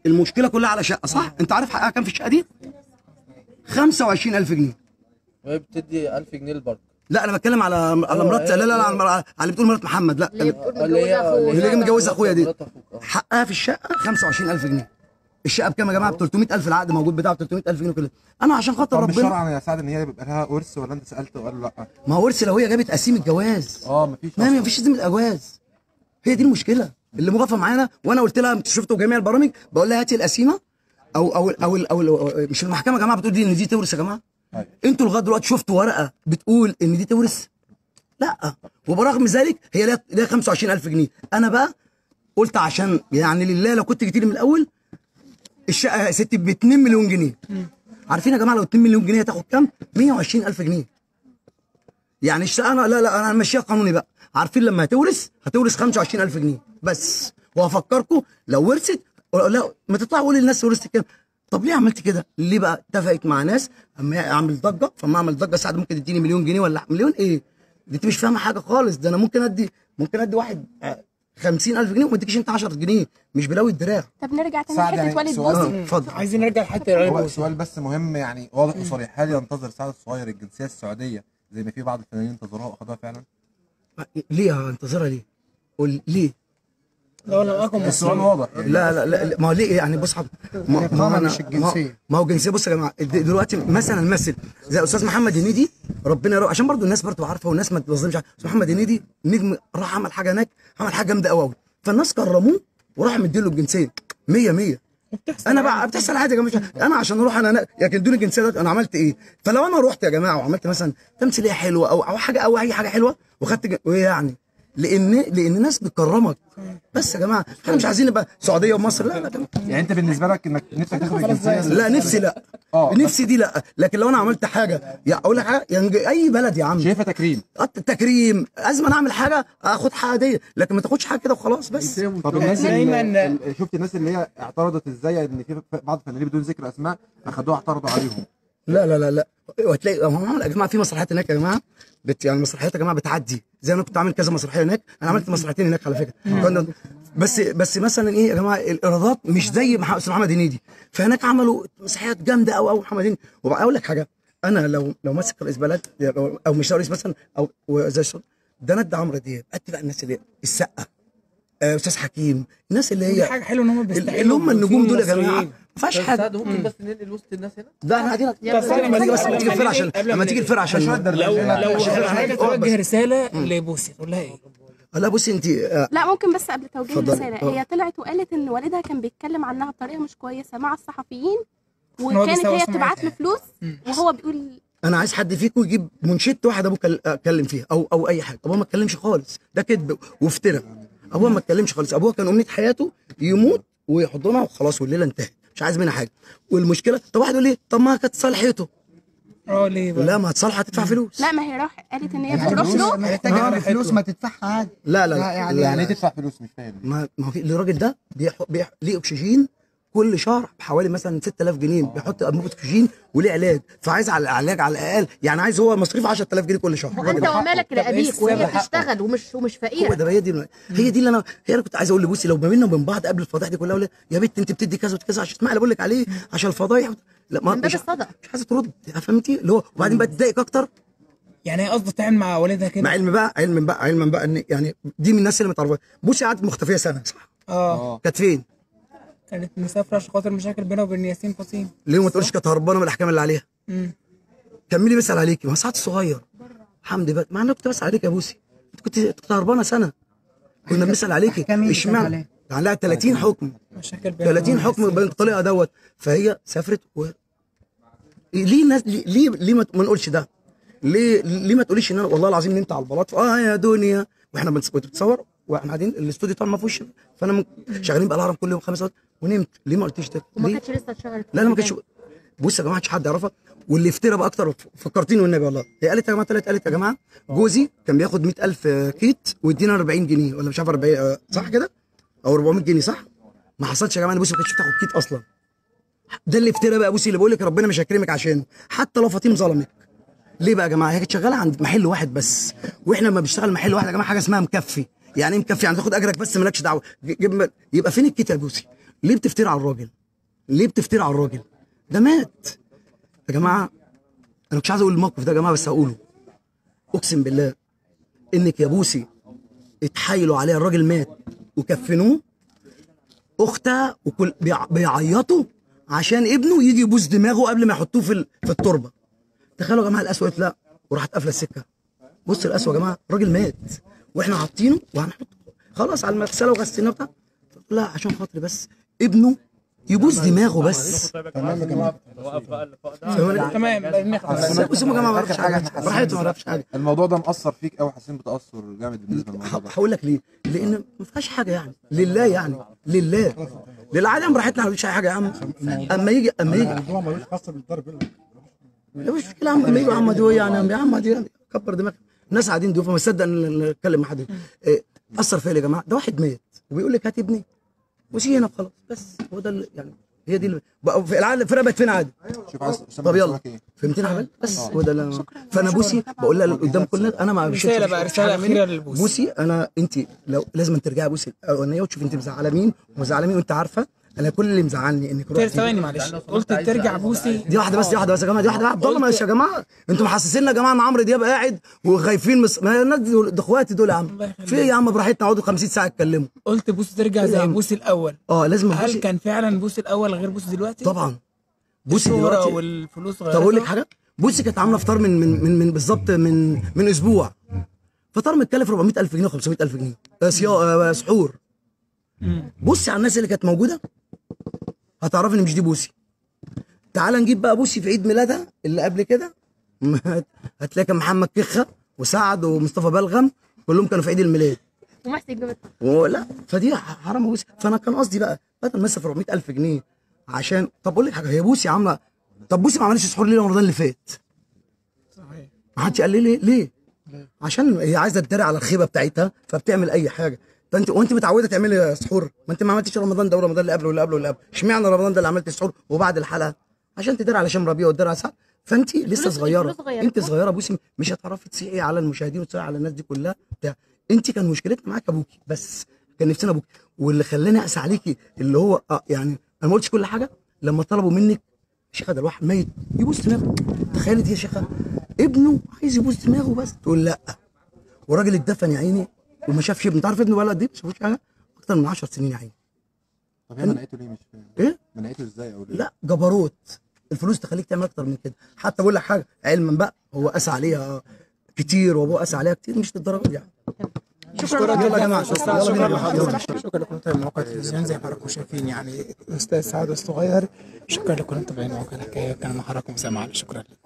المشكله كلها على شقه صح انت عارف حقها كام في الشقه دي 25000 جنيه وهي بتدي 1000 جنيه للبرك لا انا بتكلم على على أيوة، مرات لا لا لا على على اللي بتقول مرات محمد لا اللي بتقول اللي متجوزه هي اخوه اللي هي متجوزه اخويا دي مرات أخوك، آه. حقها في الشقه 25000 جنيه الشقه بكام يا جماعه ب 300000 العقد موجود بتاعه ب 300000 جنيه كله انا عشان خاطر طب مش ربنا شرعا يا سعد ان هي بيبقى لها ورث ولا انت سالت وقال له لا ما هو ورث لو هي جابت قسيم الجواز اه مفيش ما أصلاً. ما فيش ذمه جواز هي دي المشكله اللي موافقه معانا وانا قلت لها انت شفتوا جميع البرامج بقول لها هاتي القسيمه او او او, أو, أو, أو مش المحكمه يا جماعه بتقول دي ان دي تورث يا جماعه أيوة. انتوا لغايه دلوقتي شفتوا ورقه بتقول ان دي تورث لا وبرغم ذلك هي ليها ليها 25000 جنيه انا بقى قلت عشان يعني لله لو كنت جيت لي من الاول الشقه يا ستي ب 2 مليون جنيه عارفين يا جماعه لو 2 مليون جنيه هتاخد كام 120000 جنيه يعني الشقه انا لا لا انا همشيها قانوني بقى عارفين لما هتورث هتورث 25000 جنيه بس وهفكركم لو ورثت لا ما تطلع قول للناس ورثت كام طب ليه عملت كده؟ ليه بقى اتفقت مع ناس اما اعمل ضجه فما اعمل ضجه ساعات ممكن تديني مليون جنيه ولا مليون ايه؟ دي انت مش فاهمه حاجه خالص ده انا ممكن ادي ممكن ادي واحد آه، 50000 جنيه وما اديكش انت 10 جنيه مش بلاوي الدراع طب نرجع تاني سعد لحته يعني والد سؤال- بوسي اه اتفضل عايزين نرجع لحته هو العيب سؤال بس مهم يعني واضح وصريح هل ينتظر سعد الصغير الجنسيه السعوديه زي ما في بعض الفنانين انتظروها واخدوها فعلا؟ ليه هنتظرها ليه؟ قول ليه؟ لو لم اكن السؤال مسلما واضح يعني لا لا لا لا، ما هو ليه يعني بص حضرتك ما ما هو الإقامة أنا- مش الجنسية. ما- ما هو الجنسيه بص يا جماعه د- دلوقتي مثلا نمثل زي استاذ محمد هنيدي ربنا يروح عشان برضو الناس برضو عارفه والناس ما تظلمش استاذ محمد هنيدي نجم راح عمل حاجه هناك عمل حاجه جامده قوي قوي فالناس كرموه وراح مديله الجنسيه 100 100 انا بقى بتحصل عادي يا جماعه انا عشان اروح انا يعني ادوني الجنسيه دلوقتي انا عملت ايه فلو انا رحت يا جماعه وعملت مثلا تمثيليه حلوه او او حاجه او اي حاجه حلوه وخدت جن... وايه يعني لان لان الناس بتكرمك بس يا جماعه احنا مش عايزين نبقى سعوديه ومصر لا لا لا يعني انت بالنسبه لك انك نفسك تاخد الجنسيه لا نفسي لا اه نفسي دي لا لكن لو انا عملت حاجه يا اقول لك حاجه يعني اي بلد يا عم شايفها تكريم التكريم لازم انا اعمل حاجه اخد حاجه دي لكن ما تاخدش حاجه كده وخلاص بس طب الناس دايماً- اللي ال- شفت الناس اللي هي اعترضت ازاي ان في بعض الفنانين بدون ذكر اسماء اخدوها اعترضوا عليهم لا لا لا لا وهتلاقي هم يا جماعه في مسرحيات هناك يا جماعه بت يعني مسرحيات يا جماعه بتعدي زي انا كنت عامل كذا مسرحيه هناك انا عملت مسرحيتين هناك على فكره كنا بس بس مثلا ايه يا جماعه الايرادات مش زي مح- أستاذ محمد هنيدي فهناك عملوا مسرحيات جامده قوي قوي محمد هنيدي واقول لك حاجه انا لو لو ماسك رئيس بلد او أو مش رئيس مثلا او زي الشغل ده ندى عمرو دياب قد بقى الناس اللي السقا آه، استاذ حكيم الناس اللي دي هي حاجه حلوه ان هم بيستحلوا اللي هم النجوم دول يا جماعه المصريين. ما فيهاش طب حاجه سعد ممكن بس ننقل وسط الناس هنا ده احنا قاعدين يلا. لما تيجي بس لما تيجي الفرقه عشان قبل ما لما تيجي الفرقه عشان لو لو عشان- حضرتك توجه رساله لبوسي تقول لها ايه؟ لا بصي انت آه، لا ممكن بس قبل توجيه اتفضلي. الرساله اه. هي طلعت وقالت ان والدها كان بيتكلم عنها بطريقه مش كويسه مع الصحفيين هو وكانت بيسوي هي سمعتها. بتبعت له فلوس وهو بيقول انا عايز حد فيكم يجيب منشدة واحد ابوه كل- اتكلم فيها او او اي حاجه ابوه ما اتكلمش خالص ده كذب وافتراء ابوه ما اتكلمش خالص ابوه كان امنيه حياته يموت ويحضنها وخلاص والليله انتهت مش عايز منها حاجه والمشكله طب واحد يقول لي طب ما كانت صالحته اه ليه بقى؟ لا ما هتصالح هتدفع فلوس لا ما هي راح قالت ان هي بتروح له محتاجه آه، بفلوس حلو. ما تدفعها عادي لا لا لا، لا يعني- لا يعني ايه لا. تدفع فلوس مش فاهم ما ما هو في الراجل ده بيح... بيح... ليه اكسجين كل شهر بحوالي مثلا 6000 جنيه بيحط انبوبه اكسجين وليه علاج فعايز على العلاج على الاقل يعني عايز هو مصاريف 10000 جنيه كل شهر وانت ومالك طب إيه لابيك وهي السبب؟ بتشتغل ومش ومش هو فقيره ده هي دي هي دي اللي انا هي انا كنت عايز اقول لبوسي لو ما بيننا وبين بعض قبل الفضايح دي كلها أقول لها يا بنت انت بتدي كذا وكذا عشان اسمع اللي بقول لك عليه عشان الفضايح لا ما من باب مش, الصدقه مش عايزه ترد فهمتي اللي هو وبعدين بقى تضايقك اكتر يعني هي قصدها تعمل مع والدها مع كده علم بقى علم بقى علما بقى ان يعني دي من الناس اللي متعرفه بوسي قعدت مختفيه سنه صح اه كانت فين؟ كانت مسافره عشان خاطر مشاكل بينها وبين ياسين فصيم ليه ما تقولش كانت هربانه من الاحكام اللي عليها؟ مم. كملي بسال عليكي ما هو ساعات صغير حمدي بقى مع انا كنت بسال عليك يا بوسي انت كنت كنت هربانه سنه كنا بنسال عليكي أحكام مين اللي كانت اشمعنى؟ عليها؟ يعني لها 30 حكم مشاكل بينها 30 وبين حكم ياسين. بالطريقه دوت فهي سافرت و... ليه الناس ليه ليه, ليه ما ما نقولش ده؟ ليه ليه ما تقوليش ان انا والله العظيم نمت على البلاط اه يا دنيا واحنا بنص- بنتصور واحنا قاعدين الاستوديو طبعا ما فيهوش فانا من... شغالين بقى الهرم كل يوم خمس ساعات ونمت ليه ما قلتيش ده؟ وما ليه؟ كانتش لسه اتشهرت لا لا ما كانتش بص يا جماعه مش حد يعرفها واللي افترى بقى اكتر فكرتيني والنبي والله هي قالت يا جماعه طلعت قالت يا جماعه جوزي كان بياخد 100000 كيت ويدينا 40 جنيه ولا مش عارف 40 آه، صح كده او 400 جنيه صح ما حصلش يا جماعه انا بصي ما كانتش بتاخد كيت اصلا ده اللي افترى بقى بصي اللي بقول لك ربنا مش هيكرمك عشانه حتى لو فاطمه ظلمك ليه بقى يا جماعه هي كانت شغاله عند محل واحد بس واحنا لما بنشتغل محل واحد يا جماعه حاجه اسمها مكفي يعني ايه مكفي يعني تاخد اجرك بس مالكش دعوه ج- جيب يبقى فين الكيت يا بوسي ليه بتفتري على الراجل ليه بتفتري على الراجل ده مات يا جماعه انا مش عايز اقول الموقف ده يا جماعه بس هقوله اقسم بالله انك يا بوسي اتحايلوا عليها الراجل مات وكفنوه اختها وكل بيع- بيعيطوا عشان ابنه يجي يبوس دماغه قبل ما يحطوه في ال- في التربه تخيلوا يا جماعه القسوه قالت لا وراحت قافله السكه بص القسوه يا جماعه الراجل مات واحنا حاطينه وهنحطه خلاص على المغسله وغسلناه بتاع لا عشان خاطري بس ابنه يبوس دماغه بس تمام يا جماعه فاهمني؟ تمام لان سيبوا سيبوا يا جماعه ما آخر يعرفش حاجة حاجه إحنا حاسين براحته ما يعرفش حاجه الموضوع ده مأثر فيك قوي حاسين بتأثر جامد بالنسبه للموضوع ده هقول لك ليه؟ لان ما فيهاش حاجه يعني لله يعني لله لله عادي براحتنا ما بنعملش اي حاجه يا عم اما يجي اما يجي الموضوع ملوش خاصه بالضرب الا لا مش مشكله يا عم اما يجوا يا عم دول يعني يا عم دي يعني كبر دماغك الناس قاعدين دول فما صدق ان نتكلم مع حد إيه، اثر فيا يا جماعه ده واحد مات وبيقول لك هات ابني وسيبي هنا خلاص بس هو ده اللي- يعني هي دي اللي بقى في العالم الفرقه بقت فين عادي شوف عايز أسامة طب يلا بيسألك ايه فهمتني يا حبيبي بس هو ده اللي أنا- فانا بوسي بقول لها قدام كل الناس انا ما بشوفش رسالة بقى، رسالة أخيرة للبوسي. بوسي انا انت لو لازم ترجعي بوسي الاولانيه وتشوفي انت مزعله مين ومزعله مين وانت عارفه انا كل اللي مزعلني انك طيب رحتي ثواني معلش قلت ترجع بوسي دي واحده بس دي واحده بس يا جماعه دي واحده عبد الله معلش يا جماعه انتوا محسسيننا يا جماعه ان عمرو دياب قاعد وخايفين مس... ما الناس دول ده اخواتي دول يا عم الله يخليك. في ايه يا عم براحتنا اقعدوا 50 ساعه يتكلموا قلت بوسي ترجع زي بوسي الاول اه لازم هل بوسي كان فعلا بوسي الاول غير بوسي دلوقتي؟ طبعا بوسي الشهرة دلوقتي والفلوس طب اقول لك حاجه بوسي كانت عامله فطار من من من, من بالظبط من من اسبوع فطار متكلف 400000 جنيه و500000 جنيه آه، صيا- آه، سحور بصي على الناس اللي كانت موجوده هتعرفي ان مش دي بوسي تعال نجيب بقى بوسي في عيد ميلادها اللي قبل كده هتلاقي كان محمد كخه وسعد ومصطفى بلغم كلهم كانوا في عيد الميلاد ومحسن جابت ولا فدي حرام بوسي فانا كان قصدي بقى بدل ما اصرف 400000 جنيه عشان طب اقول لك حاجه هي بوسي عامله طب بوسي ما عملتش سحور ليه رمضان اللي فات صحيح ما حدش قال لي ليه ليه عشان هي عايزه تداري على الخيبه بتاعتها فبتعمل اي حاجه ده انت وانت متعوده تعملي سحور ما انت ما عملتش رمضان ده ورمضان اللي قبله واللي قبله واللي قبله اشمعنى رمضان ده اللي عملت سحور وبعد الحلقه عشان تداري على شم ربيع وتداري على سعد فانت لسه الفلوس- صغيره الفلوس صغيرة. انت صغيره بوسي مش هتعرفي تصيحي على المشاهدين وتصيحي على الناس دي كلها بتاع انت كان مشكلتنا معاك ابوكي بس كان نفسنا ابوكي واللي خلاني اقسى عليكي اللي هو آه يعني انا ما قلتش كل حاجه لما طلبوا منك شيخه ده الواحد ميت يبوس دماغه تخيلي دي يا شيخه ابنه عايز يبوس دماغه بس تقول لا وراجل اتدفن يا عيني وما شافش ابنه انت عارف ابنه بقى له قد ايه ما شافوش حاجه اكتر من 10 سنين يا عيني طب هي منعته ليه مش فاهم ايه منعته ازاي او ليه لا جبروت الفلوس تخليك تعمل اكتر من كده حتى بقول لك حاجه علما بقى هو قاسى عليها كتير وابوه قاسى عليها كتير مش للدرجه دي يعني شكرا يلا يا جماعه شكرا يلا بينا يلا. شكرا لكم متابعين مواقع التلفزيون زي ما حضراتكم شايفين يعني الاستاذ سعد الصغير شكرا لكم متابعين مواقع الحكايه كان مع حضراتكم سامع شكرا لكم